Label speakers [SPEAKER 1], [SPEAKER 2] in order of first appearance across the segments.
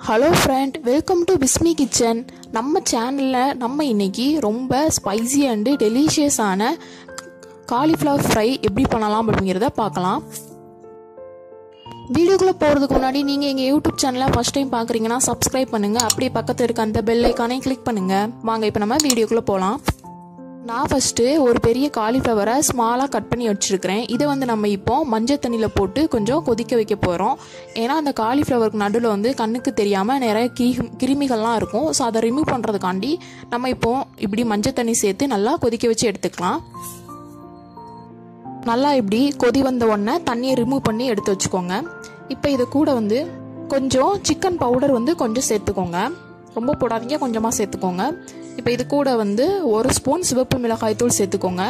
[SPEAKER 1] hello friend welcome to Bismi kitchen நம்ம சேனலில் நம்ம இன்னைக்கு ரொம்ப ஸ்பைசி அண்டு டெலிஷியஸான காலிஃப்ளவர் ஃப்ரை எப்படி பண்ணலாம் அப்படிங்கிறத பார்க்கலாம் வீடியோக்குள்ளே போகிறதுக்கு முன்னாடி நீங்கள் எங்கள் யூடியூப் சேனலை ஃபஸ்ட் டைம் பார்க்குறீங்கன்னா சப்ஸ்கிரைப் பண்ணுங்கள் அப்படியே பக்கத்தில் இருக்க அந்த பெல் ஐக்கானையும் கிளிக் பண்ணுங்கள் வாங்க இப்போ நம்ம வீடியோக்குள்ளே போகலாம் நான் ஃபஸ்ட்டு ஒரு பெரிய காலிஃப்ளவரை ஸ்மாலாக கட் பண்ணி வச்சுருக்கிறேன் இதை வந்து நம்ம இப்போ மஞ்சள் தண்ணியில் போட்டு கொஞ்சம் கொதிக்க வைக்க போகிறோம் ஏன்னா அந்த காலிஃப்ளவருக்கு நடுவில் வந்து கண்ணுக்கு தெரியாமல் நிறைய கி கிருமிகள்லாம் இருக்கும் ஸோ அதை ரிமூவ் பண்ணுறதுக்காண்டி நம்ம இப்போ இப்படி மஞ்சள் தண்ணி சேர்த்து நல்லா கொதிக்க வச்சு எடுத்துக்கலாம் நல்லா இப்படி கொதி வந்த உடனே தண்ணியை ரிமூவ் பண்ணி எடுத்து வச்சுக்கோங்க இப்போ இது கூட வந்து கொஞ்சம் சிக்கன் பவுடர் வந்து கொஞ்சம் சேர்த்துக்கோங்க ரொம்ப போடாதீங்க கொஞ்சமாக சேர்த்துக்கோங்க இப்போ இது கூட வந்து ஒரு ஸ்பூன் சிவப்பு மிளகாய் தூள் சேர்த்துக்கோங்க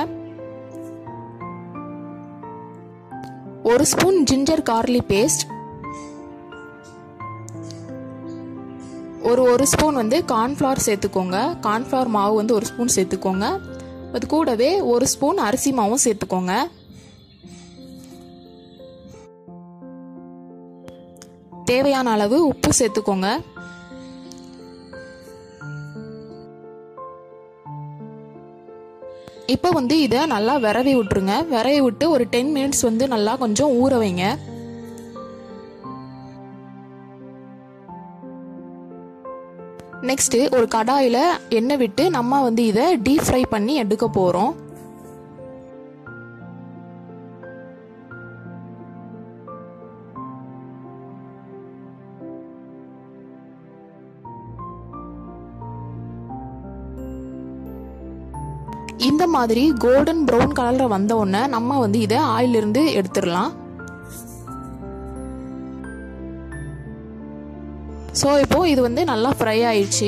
[SPEAKER 1] ஒரு ஸ்பூன் ஜிஞ்சர் கார்லி பேஸ்ட் ஒரு ஒரு ஸ்பூன் வந்து கார்ன்ஃப்ளவர் சேர்த்துக்கோங்க கார்ன்ஃப்ளவர் மாவு வந்து ஒரு ஸ்பூன் சேர்த்துக்கோங்க அது கூடவே ஒரு ஸ்பூன் அரிசி மாவும் சேர்த்துக்கோங்க தேவையான அளவு உப்பு சேர்த்துக்கோங்க இப்போ வந்து இதை நல்லா விரவி விட்டுருங்க விரவி விட்டு ஒரு டென் மினிட்ஸ் வந்து நல்லா கொஞ்சம் ஊற வைங்க நெக்ஸ்ட்டு ஒரு கடாயில் எண்ணெய் விட்டு நம்ம வந்து இதை டீப் ஃப்ரை பண்ணி எடுக்க போகிறோம் இந்த மாதிரி கோல்டன் ப்ரௌன் கலரில் வந்த உடனே நம்ம வந்து இதை ஆயிலிருந்து எடுத்துடலாம் ஸோ இப்போ இது வந்து நல்லா ஃப்ரை ஆயிடுச்சு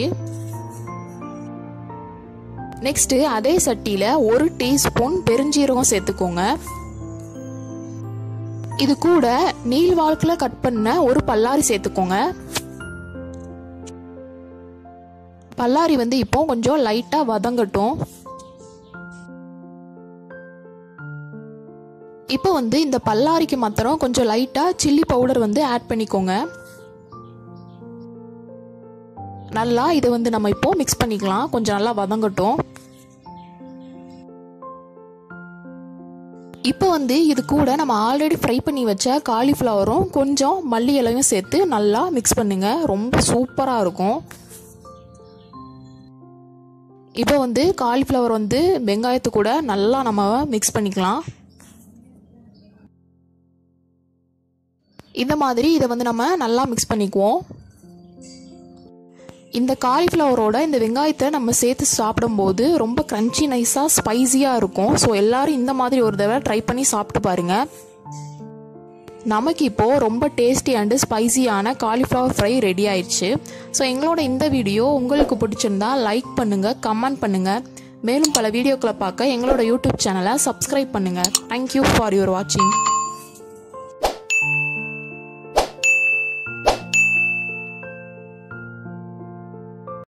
[SPEAKER 1] நெக்ஸ்ட்டு அதே சட்டியில் ஒரு டீஸ்பூன் பெருஞ்சீரகம் சேர்த்துக்கோங்க இது கூட நீள் வாழ்க்கில் கட் பண்ண ஒரு பல்லாரி சேர்த்துக்கோங்க பல்லாரி வந்து இப்போ கொஞ்சம் லைட்டாக வதங்கட்டும் இப்போ வந்து இந்த பல்லாரிக்கு மாத்திரம் கொஞ்சம் லைட்டாக சில்லி பவுடர் வந்து ஆட் பண்ணிக்கோங்க நல்லா இதை வந்து நம்ம இப்போ மிக்ஸ் பண்ணிக்கலாம் கொஞ்சம் நல்லா வதங்கட்டும் இப்போ வந்து இது கூட நம்ம ஆல்ரெடி ஃப்ரை பண்ணி வச்ச காலிஃப்ளவரும் கொஞ்சம் மல்லி இலையும் சேர்த்து நல்லா மிக்ஸ் பண்ணுங்க ரொம்ப சூப்பராக இருக்கும் இப்போ வந்து காலிஃப்ளவர் வந்து வெங்காயத்து கூட நல்லா நம்ம மிக்ஸ் பண்ணிக்கலாம் இந்த மாதிரி இதை வந்து நம்ம நல்லா மிக்ஸ் பண்ணிக்குவோம் இந்த காலிஃப்ளவரோட இந்த வெங்காயத்தை நம்ம சேர்த்து சாப்பிடும்போது ரொம்ப க்ரன்ச்சி நைஸாக ஸ்பைஸியாக இருக்கும் ஸோ எல்லோரும் இந்த மாதிரி ஒரு தடவை ட்ரை பண்ணி சாப்பிட்டு பாருங்கள் நமக்கு இப்போது ரொம்ப டேஸ்டி அண்டு ஸ்பைசியான காலிஃப்ளவர் ஃப்ரை ரெடி ஆயிடுச்சு ஸோ எங்களோட இந்த வீடியோ உங்களுக்கு பிடிச்சிருந்தா லைக் பண்ணுங்கள் கமெண்ட் பண்ணுங்கள் மேலும் பல வீடியோக்களை பார்க்க எங்களோட யூடியூப் சேனலை சப்ஸ்கிரைப் பண்ணுங்கள் தேங்க்யூ ஃபார் யுவர் வாட்சிங்